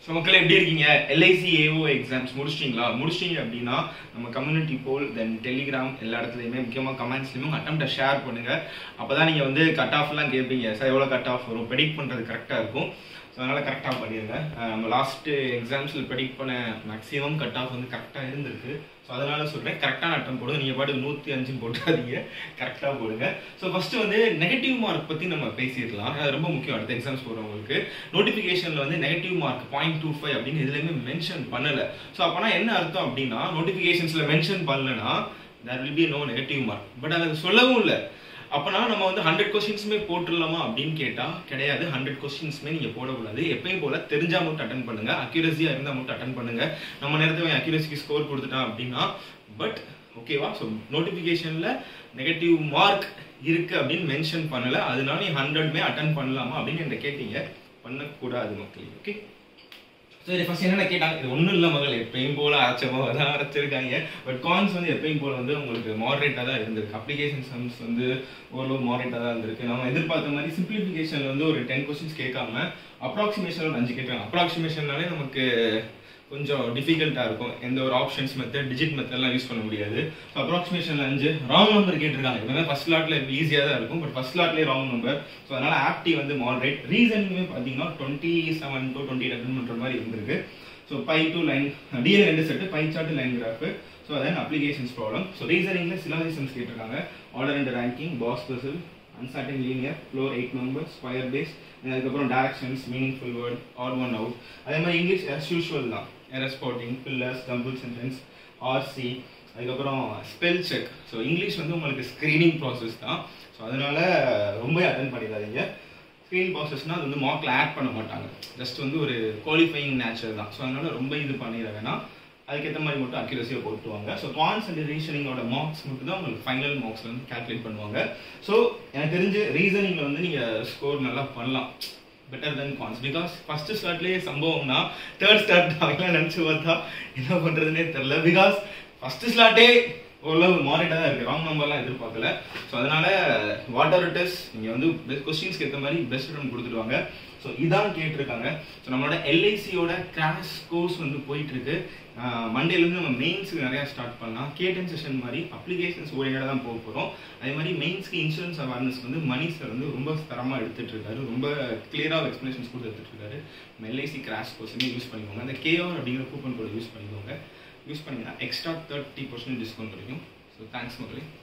so மக்கள் எப்படி இருக்கீங்க எல்ஐசி ஏஓ எக்ஸாம்ஸ் முடிச்சிட்டிங்களா முடிச்சிட்டிங்க அப்படின்னா நம்ம கம்யூனிட்டி போல் தென் டெலிகிராம் எல்லா இடத்துலையுமே முக்கியமாக கமெண்ட்ஸ்லையுமே உங்கள் அட்டம்ப்டை ஷேர் பண்ணுங்கள் அப்போ தான் நீங்கள் வந்து கட் ஆஃப்லாம் கேட்பீங்க சார் எவ்வளோ கட் ஆஃப் வரும் ப்ரெடிக்ட் பண்ணுறது கரெக்டாக இருக்கும் ஸோ அதனால் கரெக்டாக பண்ணிடுங்க அஹ் நம்ம லாஸ்ட்டு எக்ஸாம்ஸில் ப்ரெடிக்ட் பண்ண மேக்ஸிமம் கட் ஆஃப் வந்து கரெக்டாக இருந்திருக்கு ஸோ அதனால சொல்கிறேன் கரெக்டான அட்டம் போடுங்க நீங்கள் பாட்டுக்கு நூற்றி அஞ்சுன்னு போட்டுறாதீங்க கரெக்டாக போடுங்க ஸோ ஃபஸ்ட்டு வந்து நெகட்டிவ் மார்க் பற்றி நம்ம பேசிடலாம் அது ரொம்ப முக்கியம் அடுத்த எக்ஸாம்ஸ் போகிறவங்களுக்கு நோட்டிஃபிகேஷனில் வந்து negative mark point two five அப்படின்னு எதுலையுமே மென்ஷன் பண்ணலை ஸோ அப்போனா என்ன அர்த்தம் அப்படின்னா நோட்டிஃபிகேஷன்ஸில் மென்ஷன் பண்ணலன்னா there will be no negative mark but அது சொல்லவும் இல்லை அப்போனா நம்ம வந்து ஹண்ட்ரட் கொஸ்டின்ஸுமே போட்டுடலாமா அப்படின்னு கேட்டால் கிடையாது ஹண்ட்ரட் கொஸ்டின்ஸுமே நீங்கள் போடக்கூடாது எப்பயும் போல தெரிஞ்சா மட்டும் அட்டன் பண்ணுங்க அக்யூரஸியாக இருந்தால் மட்டும் அட்டன் பண்ணுங்க நம்ம நேரத்தில் அக்யூரஸிக்கு ஸ்கோர் கொடுத்துட்டான் அப்படின்னா பட் ஓகேவா ஸோ நோட்டிஃபிகேஷனில் நெகட்டிவ் மார்க் இருக்கு அப்படின்னு மென்ஷன் பண்ணல அதனால நீ ஹண்ட்ரட்மே அட்டன் பண்ணலாமா அப்படின்னு என்கிட்ட கேட்டீங்க பண்ணக்கூடாது மக்களே ஓகே சரி ஃபர்ஸ்ட் என்னென்ன கேட்டாங்க இது ஒன்றும் இல்லை மகள் எப்பயும் போல அரைச்சமோ அதான் அரைச்சிருக்காங்க பட் கான்ஸ் வந்து எப்பயும் போல வந்து உங்களுக்கு மாடரேட்டாக தான் இருந்திருக்கு அப்ளிகேஷன் சம்ஸ் வந்து ஓரளவு மாடரேட்டாக தான் இருந்திருக்கு நம்ம எதிர்பார்த்த மாதிரி சிம்பிளிஃபிகேஷன் வந்து ஒரு டென் கொஸ்டின்ஸ் கேட்காம அப்ராக்சிமேஷன் ஒரு அஞ்சு கேட்குறாங்க அப்ராக்சிமேஷன்னாலே நமக்கு கொஞ்சம் டிஃபிகல்ட்டாக இருக்கும் எந்த ஒரு ஆப்ஷன்ஸ் மெத்தட் டிஜிட் மெத்தட்லாம் யூஸ் பண்ண முடியாது ஸோ அப்ராக்சிமேஷன் அஞ்சு ராங் நம்பர் கேட்டிருக்காங்க எப்பவுமே ஃபர்ஸ்ட் லாட்ல ஈஸியாக தான் இருக்கும் பட் ஃபர்ஸ்ட் லாட்லேயே ராங் நம்பர் ஸோ அதனால ஆப்டி வந்து மாடரேட் ரீசனிங்குமே பார்த்தீங்கன்னா twenty seven to twenty attempt பண்ணுற மாதிரி இருந்திருக்கு so pie to line DL ரெண்டு set pie chart line graph so அதான் அப்ளிகேஷன்ஸ் ப்ராப்ளம் ஸோ ரீசனிங்கில் சிலாசிசம்ஸ் கேட்டிருக்காங்க order and ranking box puzzle uncertain linear floor eight number square base அதுக்கப்புறம் directions meaningful word odd one out அதே மாதிரி English as usual தான் error spotting fillers jumble sentence RC அதுக்கப்புறம் spell check so English வந்து உங்களுக்கு screening process தான் so அதனால ரொம்ப அட்டன் பண்ணிடாதீங்க ஸ்க்ரீனிங் ப்ராசஸ்னால் அது வந்து மார்க்கில் ஆட் பண்ண மாட்டாங்க ஜஸ்ட் வந்து ஒரு குவாலிஃபைங் நேச்சர் தான் ஸோ அதனால ரொம்ப இது பண்ணிட வேணாம் அதுக்கேற்ற மாதிரி மட்டும் அக்யூரஸியாக போட்டுவாங்க ஸோ கான்ஸ் அண்ட் ரீசனிங்கோட மார்க்ஸ் மட்டும் தான் உங்களுக்கு ஃபைனல் மார்க்ஸ் வந்து கால்குலேட் பண்ணுவாங்க ஸோ எனக்கு தெரிஞ்சு ரீசனிங்கில் வந்து நீங்கள் ஸ்கோர் நல்லா பண்ணலாம் better then quants because first ஸ்டார்ட்லேயே சம்பவம்னா தேர்ட் ஸ்டார்ட் அவங்களாம் நினச்சி பார்த்தா என்ன பண்ணுறதுனே தெரில பிகாஸ் ஃபர்ஸ்ட் ஸ்லாட்டே ஓரளவு மாறிட்டாக தான் இருக்குது ராங் நம்பர்லாம் எதிர்பார்க்கல ஸோ அதனால வாட் ஆர் இட் இஸ் நீங்கள் வந்து பெஸ்ட் கொஸ்டின்ஸ்க்கு ஏற்ற மாதிரி பெஸ்ட் ரன் கொடுத்துருவாங்க ஸோ இதான் கேட்டிருக்காங்க ஸோ நம்மளோட எல்ஐசியோட கிராஷ் கோர்ஸ் வந்து போயிட்டு இருக்கு மண்டேலேருந்து நம்ம மெயின்ஸுக்கு நிறையா ஸ்டார்ட் பண்ணலாம் கேட்டன் செஷன் மாதிரி அப்ளிகேஷன்ஸ் ஓரியண்டாக தான் போக போகிறோம் அதே மாதிரி மெயின்ஸ்க்கு இன்சூரன்ஸ் அவேர்னஸ் வந்து மணி சார் வந்து ரொம்ப தரமாக எடுத்துட்டு இருக்காரு ரொம்ப கிளியராக எக்ஸ்பிளேஷன்ஸ் கூட எடுத்துட்டு இருக்காரு நம்ம எல்ஐசி கிராஷ் கோர்ஸுமே யூஸ் பண்ணிக்கோங்க அந்த கேஆர் அப்படிங்கிற கூப்பன் கோட் யூஸ் பண்ணிக்கோங்க யூஸ் பண்ணிங்கன்னா எக்ஸ்ட்ரா தேர்ட்டி பர்சன்ட் டிஸ்கவுண்ட் கிடைக்கும் ஸோ தேங்க்ஸ் மக்களே